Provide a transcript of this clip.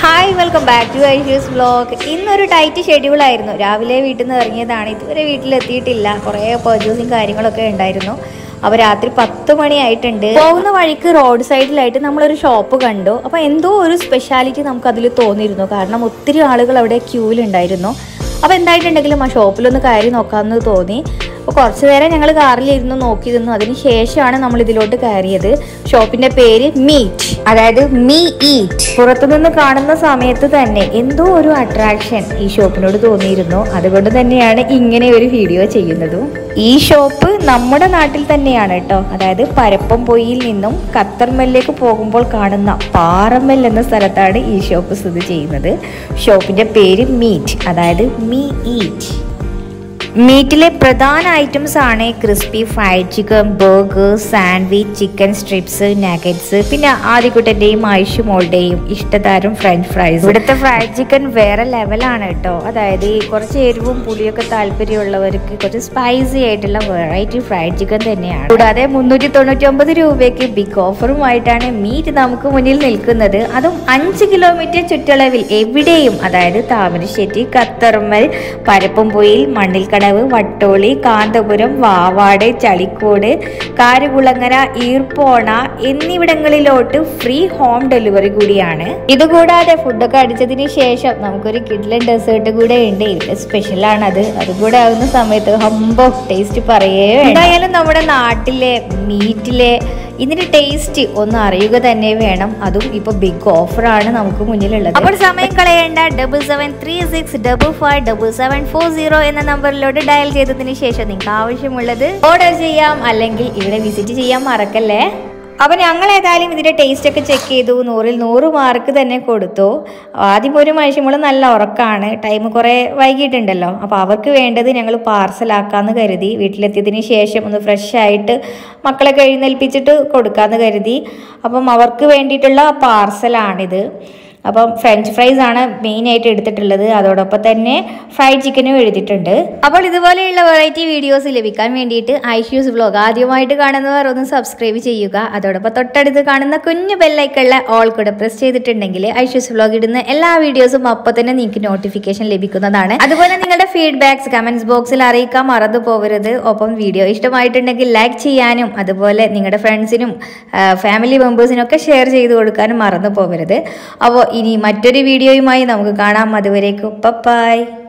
Hi welcome back to ഐഷ്യൂസ് vlog ഇന്നൊരു tight schedule ആയിരുന്നു രാവിലെ വീട്ടിൽ നിന്ന് ഇറങ്ങിയതാണ് ഇതുവരെ വീട്ടിലെത്തിയിട്ടില്ല കുറേ പർച്ചേസിങ് കാര്യങ്ങളൊക്കെ ഉണ്ടായിരുന്നു അപ്പോൾ രാത്രി പത്ത് മണിയായിട്ടുണ്ട് പോകുന്ന വഴിക്ക് റോഡ് സൈഡിലായിട്ട് നമ്മളൊരു ഷോപ്പ് കണ്ടു അപ്പോൾ എന്തോ ഒരു സ്പെഷ്യാലിറ്റി നമുക്ക് അതിൽ തോന്നിയിരുന്നു കാരണം ഒത്തിരി ആളുകൾ അവിടെ ക്യൂവിലുണ്ടായിരുന്നു അപ്പോൾ എന്തായിട്ടുണ്ടെങ്കിലും ആ ഷോപ്പിലൊന്ന് കയറി നോക്കാമെന്ന് തോന്നി അപ്പോൾ കുറച്ച് നേരം ഞങ്ങൾ കാറിലിരുന്ന് നോക്കി നിന്നു അതിന് ശേഷമാണ് നമ്മൾ ഇതിലോട്ട് കയറിയത് ഷോപ്പിന്റെ പേര് മീറ്റ് അതായത് മീ ഈറ്റ് പുറത്തുനിന്ന് കാണുന്ന സമയത്ത് തന്നെ എന്തോ ഒരു അട്രാക്ഷൻ ഈ ഷോപ്പിനോട് തോന്നിയിരുന്നു അതുകൊണ്ട് തന്നെയാണ് ഇങ്ങനെ ഒരു വീഡിയോ ചെയ്യുന്നതും ഈ ഷോപ്പ് നമ്മുടെ നാട്ടിൽ തന്നെയാണ് കേട്ടോ അതായത് പരപ്പംപൊയിൽ നിന്നും ഖത്തർമലിലേക്ക് പോകുമ്പോൾ കാണുന്ന പാറമ്മൽ എന്ന സ്ഥലത്താണ് ഈ ഷോപ്പ് സ്ഥിതി ചെയ്യുന്നത് ഷോപ്പിന്റെ പേര് മീറ്റ് അതായത് മീ ഈറ്റ് മീറ്റിലെ പ്രധാന ഐറ്റംസ് ആണ് crispy fried chicken burger sandwich chicken strips nuggets പിന്നെ ആദ്യക്കുട്ടൻ്റെയും ആയുഷുമോളുടെയും ഇഷ്ടതാരം ഫ്രഞ്ച് ഫ്രൈസ് ഇവിടുത്തെ ഫ്രൈഡ് ചിക്കൻ വേറെ ലെവലാണ് കേട്ടോ അതായത് ഈ കുറച്ച് എരിവും പുളിയൊക്കെ താല്പര്യമുള്ളവർക്ക് കുറച്ച് സ്പൈസി ആയിട്ടുള്ള വെറൈറ്റി ഫ്രൈഡ് ചിക്കൻ തന്നെയാണ് കൂടാതെ മുന്നൂറ്റി തൊണ്ണൂറ്റി ഒമ്പത് രൂപയ്ക്ക് ബിഗ് ഓഫറുമായിട്ടാണ് മീറ്റ് നമുക്ക് മുന്നിൽ നിൽക്കുന്നത് അതും അഞ്ച് കിലോമീറ്റർ ചുറ്റളവിൽ എവിടെയും അതായത് താമരശ്ശേരി കത്തർമൽ പരപ്പുംപൊയിൽ മണ്ണിൽക്കടവ് വട്ടോളി കാന്തപുരം വാവാട് ചളിക്കോട് കാരുകുളങ്ങര ഈർപ്പോണ എന്നിവിടങ്ങളിലോട്ട് ഫ്രീ ഹോം ഡെലിവറി കൂടിയാണ് ഇതുകൂടാതെ ഫുഡൊക്കെ അടിച്ചതിന് ശേഷം നമുക്കൊരു കിഡ്ലൻ ഡെസേർട്ട് കൂടെ ഉണ്ട് ഇവിടെ സ്പെഷ്യലാണ് അത് അതുകൂടെ ആകുന്ന സമയത്ത് ഹംബോ ടേസ്റ്റ് പറയേ വേണ്ട. എന്തായാലും നമ്മുടെ നാട്ടിലെ മീറ്റിലെ ഇതിന്റെ ടേസ്റ്റ് ഒന്ന് അറിയുക തന്നെ വേണം അതും ഇപ്പൊ ബിഗ് ഓഫറാണ് നമുക്ക് മുന്നിലുള്ളത് അപ്പോൾ സമയം കളയേണ്ട double seven three six double five double seven four zero എന്ന നമ്പറിലോട്ട് ഡയൽ ചെയ്തതിന് ശേഷം നിങ്ങൾക്ക് ആവശ്യമുള്ളത് ഓർഡർ ചെയ്യാം അല്ലെങ്കിൽ ഇവിടെ വിസിറ്റ് ചെയ്യാൻ മറക്കല്ലേ അപ്പൊ ഞങ്ങൾ ഏതായാലും ഇതിന്റെ ടേസ്റ്റ് ഒക്കെ ചെക്ക് ചെയ്തു നൂറിൽ നൂറ് മാർക്ക് തന്നെ കൊടുത്തു ആദ്യം ഒരു മനുഷ്യമുള്ള നല്ല ഉറക്കാണ് ടൈം കുറെ വൈകിട്ടുണ്ടല്ലോ അപ്പോൾ അവർക്ക് വേണ്ടത് ഞങ്ങൾ പാർസലാക്കാന്ന് കരുതി വീട്ടിലെത്തിയതിന് ശേഷം ഒന്ന് ഫ്രഷ് ആയിട്ട് മക്കളെ എഴുന്നേൽപ്പിച്ചിട്ട് കൊടുക്കാന്ന് കരുതി അപ്പം അവർക്ക് വേണ്ടിയിട്ടുള്ള പാർസലാണിത് അപ്പം ഫ്രഞ്ച് ഫ്രൈസ് ആണ് മെയിൻ ആയിട്ട് എടുത്തിട്ടുള്ളത് അതോടൊപ്പം തന്നെ ഫ്രൈഡ് ചിക്കനും എഴുതിയിട്ടുണ്ട് അപ്പോൾ ഇതുപോലെയുള്ള വെറൈറ്റി വീഡിയോസ് ലഭിക്കാൻ വേണ്ടിയിട്ട് ഐഷ്യൂസ് വ്ലോഗ് ആദ്യമായിട്ട് കാണുന്നവർ ഒന്ന് സബ്സ്ക്രൈബ് ചെയ്യുക അതോടൊപ്പം തൊട്ടടുത്ത് കാണുന്ന കുഞ്ഞു ബെല്ലൈക്കുള്ള ഓൾ കൂടെ പ്രസ് ചെയ്തിട്ടുണ്ടെങ്കിൽ ഐഷ്യൂസ് വ്ലോഗ് ഇടുന്ന എല്ലാ വീഡിയോസും അപ്പോൾ തന്നെ നിങ്ങൾക്ക് നോട്ടിഫിക്കേഷൻ ലഭിക്കുന്നതാണ് അതുപോലെ നിങ്ങളുടെ ഫീഡ്ബാക്സ് കമന്റ്സ് ബോക്സിൽ അറിയിക്കാൻ മറന്നു പോകരുത് ഒപ്പം വീഡിയോ ഇഷ്ടമായിട്ടുണ്ടെങ്കിൽ ലൈക്ക് ചെയ്യാനും അതുപോലെ നിങ്ങളുടെ ഫ്രണ്ട്സിനും ഫാമിലി മെമ്പേഴ്സിനും ഒക്കെ ഷെയർ ചെയ്ത് കൊടുക്കാനും മറന്നു പോകരുത് അപ്പോൾ ഇനി മറ്റൊരു വീഡിയോയുമായി നമുക്ക് കാണാം അതുവരേക്കും ബൈ